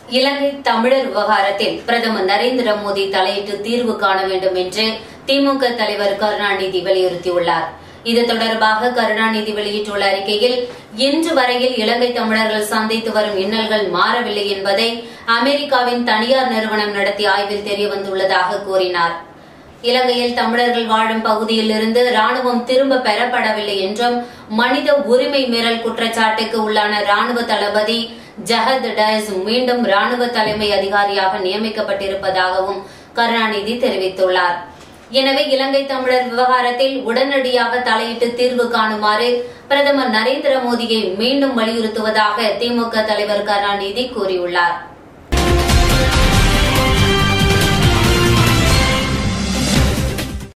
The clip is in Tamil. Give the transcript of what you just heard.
இலங்கை தமிழர் விவகாரத்தில் பிரதமர் நரேந்திர மோடி தலையிட்டு தீர்வு காண வேண்டும் என்று திமுக தலைவர் கருணாநிதி வலியுறுத்தியுள்ளார் இது தொடர்பாக கருணாநிதி வெளியிட்டுள்ள அறிக்கையில் இன்று வரையில் இலங்கை தமிழர்கள் சந்தித்து வரும் இன்னல்கள் மாறவில்லை என்பதை அமெரிக்காவின் தனியார் நிறுவனம் நடத்திய ஆய்வில் தெரியவந்துள்ளதாக கூறினார் இலங்கையில் தமிழர்கள் வாழும் பகுதியில் இருந்து ராணுவம் திரும்ப பெறப்படவில்லை என்றும் மனித உரிமை மீறல் குற்றச்சாட்டுக்கு உள்ளான ராணுவ தளபதி ஜஹத் டயஸ் மீண்டும் ராணுவ தலைமை அதிகாரியாக நியமிக்கப்பட்டிருப்பதாகவும் கருணாநிதி தெரிவித்துள்ளார் எனவே இலங்கை தமிழர் விவகாரத்தில் உடனடியாக தலையிட்டு தீர்வு காணுமாறு பிரதமர் நரேந்திர மோடியை மீண்டும் வலியுறுத்துவதாக திமுக தலைவர் கருணாநிதி கூறியுள்ளார்